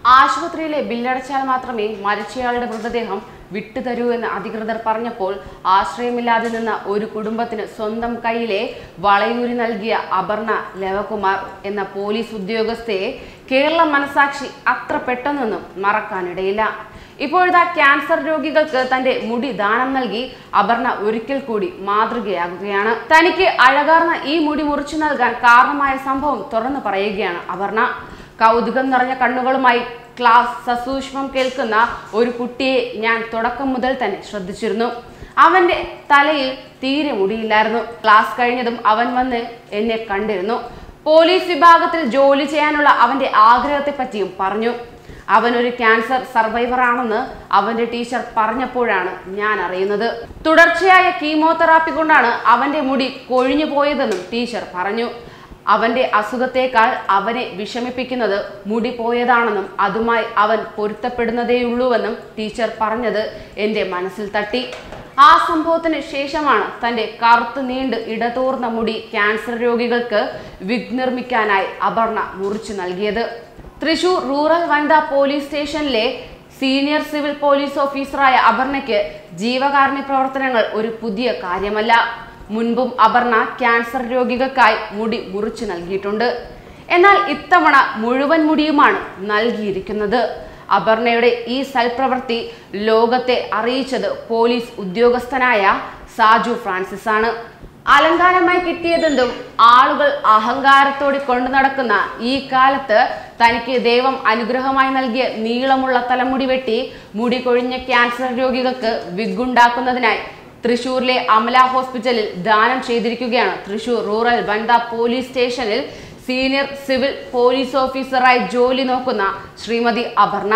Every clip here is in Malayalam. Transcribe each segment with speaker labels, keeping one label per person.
Speaker 1: ആശുപത്രിയിലെ ബില്ലടച്ചാൽ മാത്രമേ മരിച്ചയാളുടെ മൃതദേഹം വിട്ടുതരൂ എന്ന് അധികൃതർ പറഞ്ഞപ്പോൾ ആശ്രയമില്ലാതെ നിന്ന ഒരു കുടുംബത്തിന് സ്വന്തം കയ്യിലെ വളയൂരി നൽകിയ അപർണ ലവകുമാർ എന്ന പോലീസ് ഉദ്യോഗസ്ഥയെ കേരള മനസാക്ഷി അത്ര പെട്ടെന്നൊന്നും മറക്കാനിടയില്ല ഇപ്പോഴത്തെ ക്യാൻസർ രോഗികൾക്ക് തന്റെ മുടി ദാനം നൽകി അപർണ ഒരിക്കൽ കൂടി മാതൃകയാകുകയാണ് തനിക്ക് അഴകാർന്ന ഈ മുടി മുറിച്ചു നൽകാൻ കാരണമായ സംഭവം തുറന്നു പറയുകയാണ് അപർണ കൗതുകം നിറഞ്ഞ കണ്ണുകളുമായി ക്ലാസ് സസൂക്ഷ്മം കേൾക്കുന്ന ഒരു കുട്ടിയെ ഞാൻ തുടക്കം മുതൽ തന്നെ ശ്രദ്ധിച്ചിരുന്നു അവന്റെ തലയിൽ തീരെ മുടിയില്ലായിരുന്നു ക്ലാസ് കഴിഞ്ഞതും അവൻ വന്ന് എന്നെ കണ്ടിരുന്നു പോലീസ് വിഭാഗത്തിൽ ജോലി ചെയ്യാനുള്ള അവന്റെ ആഗ്രഹത്തെ പറ്റിയും പറഞ്ഞു അവൻ ഒരു ക്യാൻസർ സർവൈവർ ആണെന്ന് അവന്റെ ടീച്ചർ പറഞ്ഞപ്പോഴാണ് ഞാൻ അറിയുന്നത് തുടർച്ചയായ കീമോതെറാപ്പി കൊണ്ടാണ് അവന്റെ മുടി കൊഴിഞ്ഞു പോയതെന്നും ടീച്ചർ പറഞ്ഞു അവന്റെ അസുഖത്തേക്കാൾ അവനെ വിഷമിപ്പിക്കുന്നത് മുടി പോയതാണെന്നും അതുമായി അവൻ പൊരുത്തപ്പെടുന്നതേയുള്ളൂവെന്നും ടീച്ചർ പറഞ്ഞത് എൻ്റെ മനസ്സിൽ തട്ടി ആ സംഭവത്തിന് ശേഷമാണ് തന്റെ കറുത്ത് നീണ്ട് ഇടതൂർന്ന മുടി ക്യാൻസർ രോഗികൾക്ക് വിഗ് നിർമ്മിക്കാനായി അപർണ മുറിച്ചു നൽകിയത് തൃശൂർ റൂറൽ വനിതാ പോലീസ് സ്റ്റേഷനിലെ സീനിയർ സിവിൽ പോലീസ് ഓഫീസറായ അപർണയ്ക്ക് ജീവകാരുണ്യ പ്രവർത്തനങ്ങൾ ഒരു പുതിയ കാര്യമല്ല മുൻപും അപർണ ക്യാൻസർ രോഗികൾക്കായി മുടി മുറിച്ചു നൽകിയിട്ടുണ്ട് എന്നാൽ ഇത്തവണ മുഴുവൻ മുടിയുമാണ് നൽകിയിരിക്കുന്നത് അപർണയുടെ ഈ സൽപ്രവൃത്തി ലോകത്തെ അറിയിച്ചത് പോലീസ് ഉദ്യോഗസ്ഥനായ സാജു ഫ്രാൻസിസ് ആണ് അലങ്കാരമായി കിട്ടിയതെന്തും ആളുകൾ അഹങ്കാരത്തോടെ കൊണ്ടു നടക്കുന്ന ഈ കാലത്ത് തനിക്ക് ദൈവം അനുഗ്രഹമായി നൽകിയ നീളമുള്ള തലമുടി വെട്ടി മുടി കൊഴിഞ്ഞ ക്യാൻസർ രോഗികൾക്ക് വിഗുണ്ടാക്കുന്നതിനായി തൃശൂരിലെ അമല ഹോസ്പിറ്റലിൽ ദാനം ചെയ്തിരിക്കുകയാണ് തൃശൂർ റൂറൽ വനിതാ പോലീസ് സ്റ്റേഷനിൽ സീനിയർ സിവിൽ പോലീസ് ഓഫീസറായി ജോലി നോക്കുന്ന ശ്രീമതി അപർണ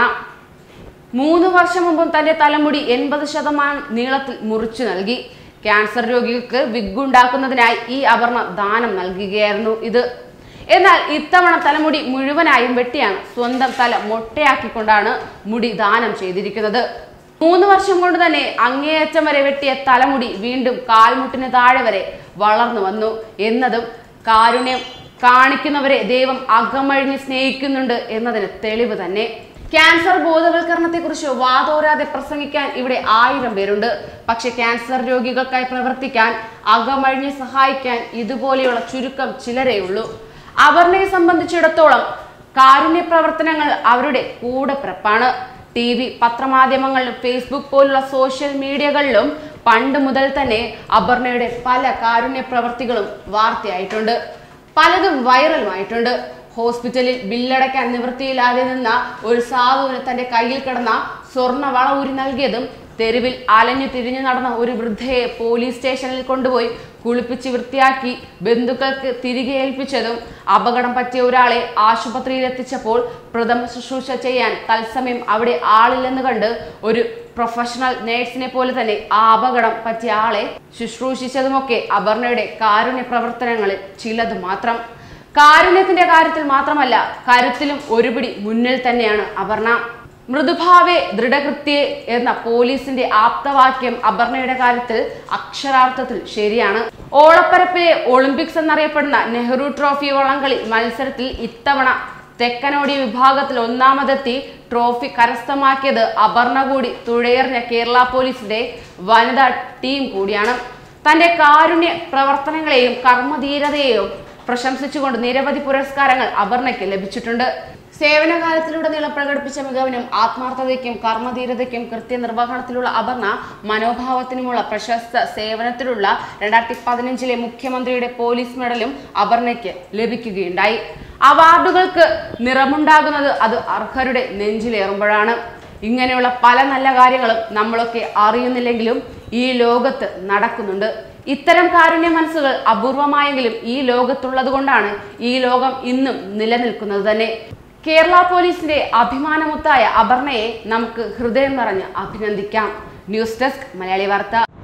Speaker 1: മൂന്ന് വർഷം മുമ്പും തന്റെ തലമുടി എൺപത് ശതമാനം നീളത്തിൽ മുറിച്ചു നൽകി ക്യാൻസർ രോഗികൾക്ക് വിഗ് ഉണ്ടാക്കുന്നതിനായി ഈ അപർണ ദാനം നൽകുകയായിരുന്നു ഇത് എന്നാൽ ഇത്തവണ തലമുടി മുഴുവനായും വെട്ടിയാണ് സ്വന്തം തല മൊട്ടയാക്കിക്കൊണ്ടാണ് മുടി ദാനം ചെയ്തിരിക്കുന്നത് മൂന്ന് വർഷം കൊണ്ട് തന്നെ അങ്ങേയറ്റം വരെ വെട്ടിയ തലമുടി വീണ്ടും കാൽമുട്ടിന് താഴെ വരെ വളർന്നു വന്നു എന്നതും കാരുണ്യം കാണിക്കുന്നവരെ ദൈവം അകമഴിഞ്ഞ് സ്നേഹിക്കുന്നുണ്ട് എന്നതിന് തെളിവ് തന്നെ ക്യാൻസർ ബോധവൽക്കരണത്തെക്കുറിച്ച് വാതോരാതെ പ്രസംഗിക്കാൻ ഇവിടെ ആയിരം പേരുണ്ട് പക്ഷെ ക്യാൻസർ രോഗികൾക്കായി പ്രവർത്തിക്കാൻ അകമഴിഞ്ഞ് സഹായിക്കാൻ ഇതുപോലെയുള്ള ചുരുക്കം ചിലരേ ഉള്ളൂ അപർണയെ സംബന്ധിച്ചിടത്തോളം കാരുണ്യ പ്രവർത്തനങ്ങൾ അവരുടെ കൂടപ്പിറപ്പാണ് ടി വി പത്രമാധ്യമങ്ങളിലും ഫേസ്ബുക്ക് പോലുള്ള സോഷ്യൽ മീഡിയകളിലും പണ്ട് മുതൽ തന്നെ അപർണയുടെ പല കാരുണ്യ പ്രവർത്തികളും വാർത്തയായിട്ടുണ്ട് പലതും വൈറലുമായിട്ടുണ്ട് ഹോസ്പിറ്റലിൽ ബില്ലടയ്ക്കാൻ നിവൃത്തിയില്ലാതെ നിന്ന ഒരു സാധുവിന് തന്റെ കയ്യിൽ കിടന്ന സ്വർണ്ണ വള ഊരി നൽകിയതും തെരുവിൽ അലഞ്ഞു തിരിഞ്ഞു നടന്ന ഒരു വൃദ്ധയെ പോലീസ് സ്റ്റേഷനിൽ കൊണ്ടുപോയി കുളിപ്പിച്ച് വൃത്തിയാക്കി ബന്ധുക്കൾക്ക് തിരികെ ഏൽപ്പിച്ചതും അപകടം പറ്റിയ ഒരാളെ ആശുപത്രിയിൽ എത്തിച്ചപ്പോൾ പ്രഥമ ശുശ്രൂഷ ചെയ്യാൻ തത്സമയം അവിടെ ആളില്ലെന്ന് കണ്ട് ഒരു പ്രൊഫഷണൽ നേഴ്സിനെ പോലെ തന്നെ ആ അപകടം പറ്റിയ ആളെ ശുശ്രൂഷിച്ചതുമൊക്കെ അപർണയുടെ കാരുണ്യ പ്രവർത്തനങ്ങളിൽ ചിലത് മാത്രം കാരുണ്യത്തിന്റെ കാര്യത്തിൽ മാത്രമല്ല കരുത്തിലും ഒരുപിടി മുന്നിൽ തന്നെയാണ് അപർണ മൃദുഭാവെ ദൃഢകൃത്യേ എന്ന പോലീസിന്റെ ആപ്തവാക്യം അപർണയുടെ കാര്യത്തിൽ അക്ഷരാർത്ഥത്തിൽ ശരിയാണ് ഓളപ്പരപ്പിലെ ഒളിമ്പിക്സ് എന്നറിയപ്പെടുന്ന നെഹ്റു ട്രോഫി വള്ളംകളി മത്സരത്തിൽ ഇത്തവണ തെക്കനോടി വിഭാഗത്തിൽ ഒന്നാമതെത്തി ട്രോഫി കരസ്ഥമാക്കിയത് അപർണ കൂടി തുഴയെറിഞ്ഞ കേരള പോലീസിന്റെ വനിതാ ടീം കൂടിയാണ് തന്റെ കാരുണ്യ പ്രവർത്തനങ്ങളെയും കർമ്മധീരതയെയും പ്രശംസിച്ചുകൊണ്ട് നിരവധി പുരസ്കാരങ്ങൾ അപർണയ്ക്ക് ലഭിച്ചിട്ടുണ്ട് സേവനകാലത്തിലുടനീളം പ്രകടിപ്പിച്ച മികവിനും ആത്മാർത്ഥതയ്ക്കും കർമ്മധീരതയ്ക്കും കൃത്യനിർവഹണത്തിലുള്ള അപർണ മനോഭാവത്തിനുമുള്ള പ്രശസ്ത സേവനത്തിലുള്ള രണ്ടായിരത്തി പതിനഞ്ചിലെ മുഖ്യമന്ത്രിയുടെ പോലീസ് മെഡലും അപർണയ്ക്ക് ലഭിക്കുകയുണ്ടായി അവാർഡുകൾക്ക് നിറമുണ്ടാകുന്നത് അത് അർഹരുടെ നെഞ്ചിലേറുമ്പോഴാണ് ഇങ്ങനെയുള്ള പല നല്ല കാര്യങ്ങളും നമ്മളൊക്കെ അറിയുന്നില്ലെങ്കിലും ഈ ലോകത്ത് നടക്കുന്നുണ്ട് ഇത്തരം കാരുണ്യ മനസ്സുകൾ അപൂർവമായെങ്കിലും ഈ ലോകത്തുള്ളത് കൊണ്ടാണ് ഈ ലോകം ഇന്നും നിലനിൽക്കുന്നത് തന്നെ കേരള പോലീസിന്റെ അഭിമാനമുത്തായ അപർണയെ നമുക്ക് ഹൃദയം നിറഞ്ഞ് അഭിനന്ദിക്കാം ന്യൂസ് ഡെസ്ക് മലയാളി വാർത്ത